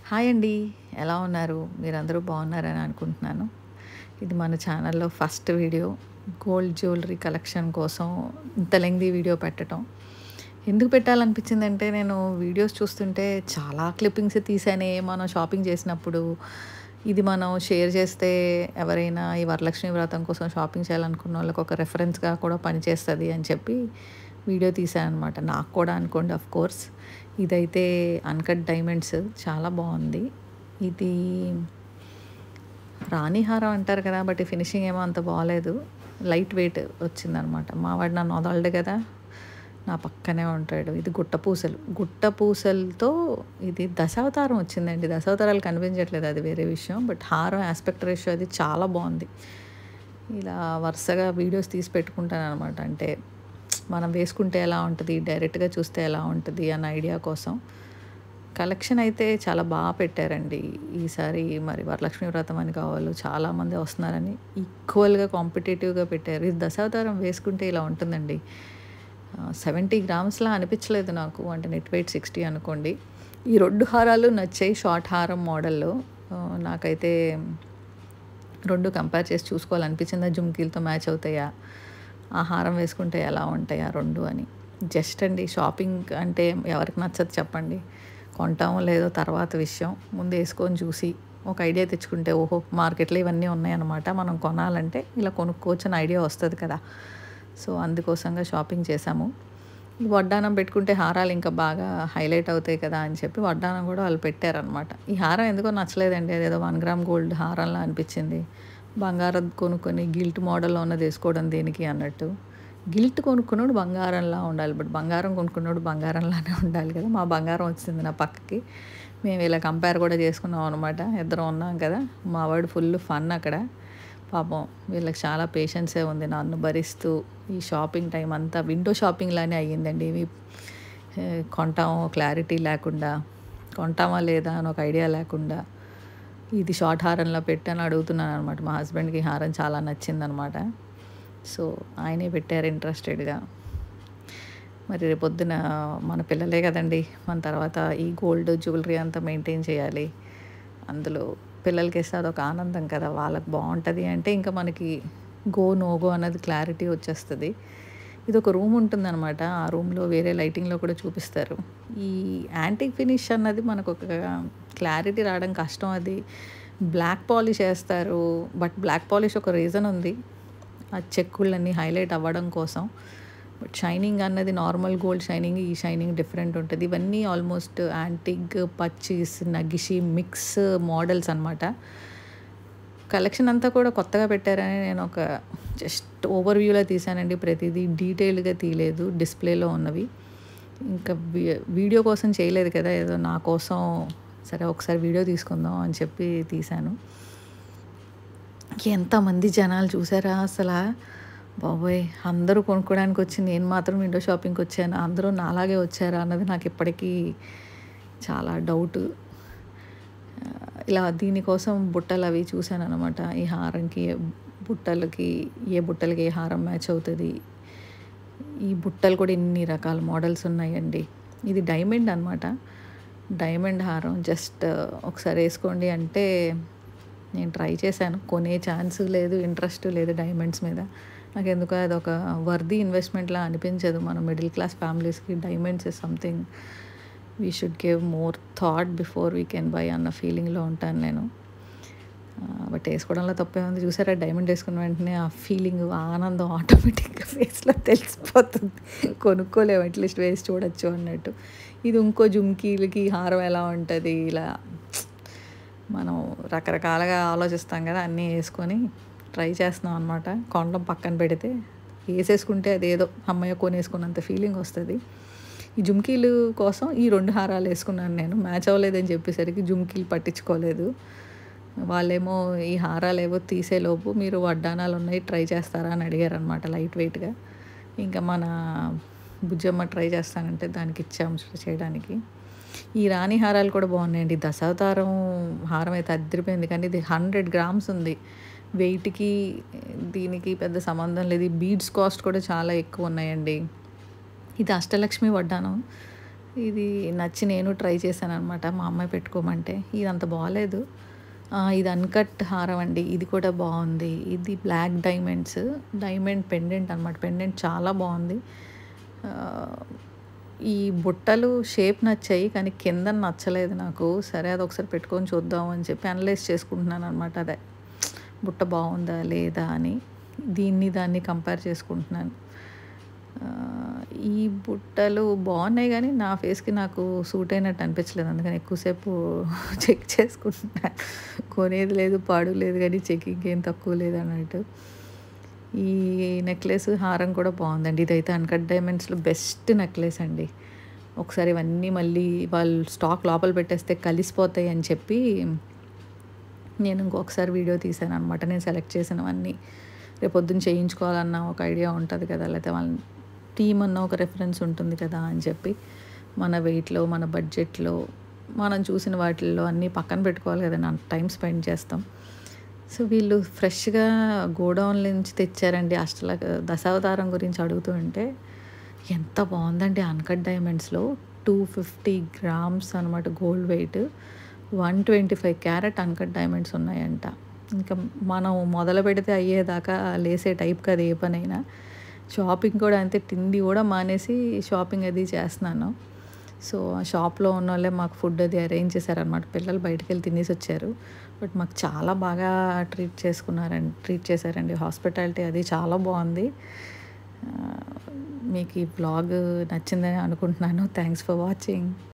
hi అండి ఎలా ఉన్నారు మీరందరూ బాగున్నారని అనుకుంటున్నాను ఇది మన ఛానల్లో first video gold jewellery collection కోసం ఇంత లెంగ్ది వీడియో పెట్టడం ఎందుకు పెట్టాలనిపించిందంటే నేను వీడియోస్ చూస్తుంటే చాలా క్లిప్పింగ్స్ తీసానే మనం షాపింగ్ చేసినప్పుడు ఇది మనం షేర్ చేస్తే ఎవరైనా ఈ వరలక్ష్మి వ్రతం కోసం షాపింగ్ చేయాలనుకున్న వాళ్ళకి ఒక రెఫరెన్స్గా కూడా పనిచేస్తుంది అని చెప్పి వీడియో తీసాను అనమాట నాకు కూడా అనుకోండి అఫ్ కోర్స్ ఇదైతే అన్కట్ డైమండ్స్ చాలా బాగుంది ఇది రాణిహారం అంటారు కదా బట్ ఫినిషింగ్ ఏమో అంత బాగాలేదు లైట్ వెయిట్ వచ్చిందనమాట మా వాడు నన్ను వదలడు కదా నా పక్కనే ఉంటాడు ఇది గుట్ట పూసలు గుట్ట పూసలతో ఇది దశావతారం వచ్చిందండి దశావతారాలు కనిపించట్లేదు అది వేరే విషయం బట్ హారం ఆస్పెక్ట్ రేషియో అది చాలా బాగుంది ఇలా వరుసగా వీడియోస్ తీసి పెట్టుకుంటాను అనమాట అంటే మనం వేసుకుంటే ఎలా ఉంటుంది డైరెక్ట్గా చూస్తే ఎలా ఉంటుంది అన్న ఐడియా కోసం కలెక్షన్ అయితే చాలా బాగా పెట్టారండి ఈసారి మరి వరలక్ష్మి వ్రతం అని కావాలి చాలామంది వస్తున్నారని ఈక్వల్గా కాంపిటేటివ్గా పెట్టారు ఇది దశావతారం వేసుకుంటే ఇలా ఉంటుందండి సెవెంటీ గ్రామ్స్లా అనిపించలేదు నాకు అంటే నెట్ వెయిట్ సిక్స్టీ అనుకోండి ఈ రెండు హారాలు నచ్చాయి షార్ట్ హారం మోడల్లో నాకైతే రెండు కంపేర్ చేసి చూసుకోవాలనిపించింది ఆ జుమ్కీలతో మ్యాచ్ అవుతాయా ఆ హారం వేసుకుంటే ఎలా ఉంటాయి ఆ రెండు అని జస్ట్ అండి షాపింగ్ అంటే ఎవరికి నచ్చదు చెప్పండి కొంటామో లేదో తర్వాత విషయం ముందు వేసుకొని చూసి ఒక ఐడియా తెచ్చుకుంటే ఓహో మార్కెట్లో ఇవన్నీ ఉన్నాయన్నమాట మనం కొనాలంటే ఇలా కొనుక్కోవచ్చు అని ఐడియా వస్తుంది కదా సో అందుకోసంగా షాపింగ్ చేశాము ఈ వడ్డానం పెట్టుకుంటే హారాలు ఇంకా బాగా హైలైట్ అవుతాయి కదా అని చెప్పి వడ్డానం కూడా వాళ్ళు పెట్టారనమాట ఈ హారం ఎందుకో నచ్చలేదండి అదేదో వన్ గ్రామ్ గోల్డ్ హారంలా అనిపించింది బంగారం కొనుక్కొని గిల్ట్ మోడల్లో ఉన్నది వేసుకోవడం దేనికి అన్నట్టు గిల్ట్ కొనుక్కున్నాడు బంగారంలా ఉండాలి బట్ బంగారం కొనుక్కున్నాడు బంగారంలానే ఉండాలి కదా మా బంగారం వచ్చింది నా పక్కకి మేము ఇలా కంపేర్ కూడా చేసుకున్నాం అనమాట ఇద్దరం ఉన్నాం కదా మా వాడు ఫుల్ ఫన్ అక్కడ పాపం వీళ్ళకి చాలా పేషెన్సే ఉంది నన్ను భరిస్తూ ఈ షాపింగ్ టైం అంతా విండో షాపింగ్ లానే అయ్యిందండి ఇవి కొంటామో క్లారిటీ లేకుండా కొంటామా లేదా అని ఒక ఐడియా లేకుండా ఇది షార్ట్ హారంలో పెట్టని అడుగుతున్నాను అనమాట మా హస్బెండ్కి హారం చాలా నచ్చిందనమాట సో ఆయనే పెట్టారు ఇంట్రెస్టెడ్గా మరి రేపొద్దున మన పిల్లలే కదండి మన తర్వాత ఈ గోల్డ్ జ్యువెలరీ అంతా మెయింటైన్ చేయాలి అందులో పిల్లలకి ఇస్తే అదొక ఆనందం కదా వాళ్ళకి బాగుంటుంది అంటే ఇంకా మనకి గో నో గో అన్నది క్లారిటీ వచ్చేస్తుంది ఇది ఒక రూమ్ ఉంటుందన్నమాట ఆ రూమ్లో వేరే లైటింగ్లో కూడా చూపిస్తారు ఈ యాంటిక్ ఫినిష్ అన్నది మనకు ఒక క్లారిటీ రావడం కష్టం అది బ్లాక్ పాలిష్ వేస్తారు బట్ బ్లాక్ పాలిష్ ఒక రీజన్ ఉంది ఆ చెక్కులన్నీ హైలైట్ అవ్వడం కోసం బట్ షైనింగ్ అన్నది నార్మల్ గోల్డ్ షైనింగ్ ఈ షైనింగ్ డిఫరెంట్ ఉంటుంది ఇవన్నీ ఆల్మోస్ట్ యాంటిక్ పచ్చీస్ నగిషి మిక్స్ మోడల్స్ అనమాట కలెక్షన్ అంతా కూడా కొత్తగా పెట్టారని నేను ఒక జస్ట్ ఓవర్ వ్యూలో తీసానండి ప్రతిదీ డీటెయిల్గా తీయలేదు డిస్ప్లేలో ఉన్నవి ఇంకా వీడియో కోసం చేయలేదు కదా ఏదో నా కోసం సరే ఒకసారి వీడియో తీసుకుందాం అని చెప్పి తీశాను ఎంతమంది జనాలు చూసారా అసలు బాబోయ్ అందరూ కొనుక్కోవడానికి వచ్చి నేను మాత్రం విండో షాపింగ్కి వచ్చాను అందరూ నాలాగే వచ్చారా అన్నది నాకు ఇప్పటికీ చాలా డౌట్ ఇలా దీనికోసం బుట్టలు అవి చూశాను అనమాట ఈ హారంకి బుట్టలకి ఏ బుట్టలకి ఏ హారం మ్యాచ్ అవుతుంది ఈ బుట్టలు కూడా ఎన్ని రకాల మోడల్స్ ఉన్నాయండి ఇది డైమండ్ అనమాట డైమండ్ హారం జస్ట్ ఒకసారి వేసుకోండి అంటే నేను ట్రై చేశాను కొనే ఛాన్స్ లేదు ఇంట్రెస్ట్ లేదు డైమండ్స్ మీద నాకు ఎందుకో అది ఒక వర్ది ఇన్వెస్ట్మెంట్లా అనిపించదు మన మిడిల్ క్లాస్ ఫ్యామిలీస్కి diamonds is something we should give more thought before we can buy అన్న ఫీలింగ్లో ఉంటాను నేను బట్ వేసుకోవడంలో తప్పే ఉంది చూసారా డైమండ్ వేసుకున్న వెంటనే ఆ ఫీలింగ్ ఆనందం ఆటోమేటిక్గా ఫేస్లో తెలిసిపోతుంది కొనుక్కోలేము అట్లీస్ట్ వేసి చూడొచ్చు అన్నట్టు ఇది ఇంకో జుమ్కీలకి హారం ఎలా ఉంటుంది ఇలా మనం రకరకాలుగా ఆలోచిస్తాం కదా అన్నీ వేసుకొని ట్రై చేస్తున్నాం అనమాట కొండం పక్కన పెడితే వేసేసుకుంటే అదేదో అమ్మాయి కొనేసుకున్నంత ఫీలింగ్ వస్తుంది ఈ జుమ్కీలు కోసం ఈ రెండు హారాలు వేసుకున్నాను నేను మ్యాచ్ అవ్వలేదని చెప్పేసరికి జుమ్కీలు పట్టించుకోలేదు వాళ్ళేమో ఈ హారాలు ఏవో తీసేలోపు మీరు వడ్డానాలు ఉన్నాయి ట్రై చేస్తారా అని అడిగారు అనమాట లైట్ వెయిట్గా ఇంకా మన బుజ్జమ్మ ట్రై చేస్తానంటే దానికి ఇచ్చాము చేయడానికి ఈ రాణి హారాలు కూడా బాగున్నాయండి దశావతారం హారం అయితే అద్దరిపోయింది కానీ ఇది హండ్రెడ్ గ్రామ్స్ ఉంది వెయిట్కి దీనికి పెద్ద సంబంధం లేదు ఈ బీడ్స్ కాస్ట్ కూడా చాలా ఎక్కువ ఉన్నాయండి ఇది అష్టలక్ష్మి వడ్డానం ఇది నచ్చి నేను ట్రై చేశాను అనమాట మా అమ్మాయి పెట్టుకోమంటే ఇది అంత బాగాలేదు ఆ, ఇది అన్కట్ హారం అండి ఇది కూడా బాగుంది ఇది బ్లాక్ డైమండ్స్ డైమండ్ పెండెంట్ అనమాట పెండెంట్ చాలా బాగుంది ఆ, ఈ బుట్టలు షేప్ నచ్చాయి కానీ కింద నచ్చలేదు నాకు సరే అది ఒకసారి పెట్టుకొని చూద్దాం అని చెప్పి అనలైజ్ చేసుకుంటున్నాను అనమాట అదే బుట్ట బాగుందా లేదా అని దీన్ని దాన్ని కంపేర్ చేసుకుంటున్నాను ఆ, ఈ బుట్టలు బాగున్నాయి కానీ నా ఫేస్కి నాకు సూట్ అయినట్టు అనిపించలేదు అందుకని ఎక్కువసేపు చెక్ చేసుకుంటున్నాను కొనేది లేదు పాడు లేదు కానీ చెకింగ్ ఏం తక్కువ లేదు అన్నట్టు ఈ నెక్లెస్ హారం కూడా బాగుందండి ఇదైతే అన్కట్ డైమండ్స్లో బెస్ట్ నెక్లెస్ అండి ఒకసారి ఇవన్నీ మళ్ళీ వాళ్ళు స్టాక్ లోపల పెట్టేస్తే కలిసిపోతాయి అని చెప్పి నేను ఇంకొకసారి వీడియో తీసాను అనమాట నేను సెలెక్ట్ చేసినవన్నీ రేపు పొద్దున్న చేయించుకోవాలన్న ఒక ఐడియా ఉంటుంది కదా లేకపోతే వాళ్ళ టీమ్ అన్న ఒక రెఫరెన్స్ ఉంటుంది కదా అని చెప్పి మన వెయిట్లో మన బడ్జెట్లో మనం చూసిన వాటిల్లో అన్నీ పక్కన పెట్టుకోవాలి కదా నా టైం స్పెండ్ చేస్తాం సో వీళ్ళు ఫ్రెష్గా గోడౌన్ నుంచి తెచ్చారండి అష్టల దశావతారం గురించి అడుగుతూ ఉంటే ఎంత బాగుందండి అన్కట్ డైమండ్స్లో టూ ఫిఫ్టీ గ్రామ్స్ అనమాట gold weight one twenty five carat uncut diamonds ఉన్నాయంట ఇంకా మనం మొదలు పెడితే అయ్యేదాకా లేసే టైప్ కదా ఏ పనైనా షాపింగ్ కూడా అంతే తిండి కూడా మానేసి షాపింగ్ అది చేస్తున్నాను సో ఆ షాప్లో ఉన్న వాళ్ళే మాకు ఫుడ్ అది అరేంజ్ చేశారనమాట పిల్లలు బయటకు వెళ్ళి తినేసి వచ్చారు బట్ మాకు చాలా బాగా ట్రీట్ చేసుకున్నారండి ట్రీట్ చేశారండి హాస్పిటాలిటీ అది చాలా బాగుంది ఆ, మీకు ఈ బ్లాగ్ నచ్చిందని అనుకుంటున్నాను థ్యాంక్స్ ఫర్ వాచింగ్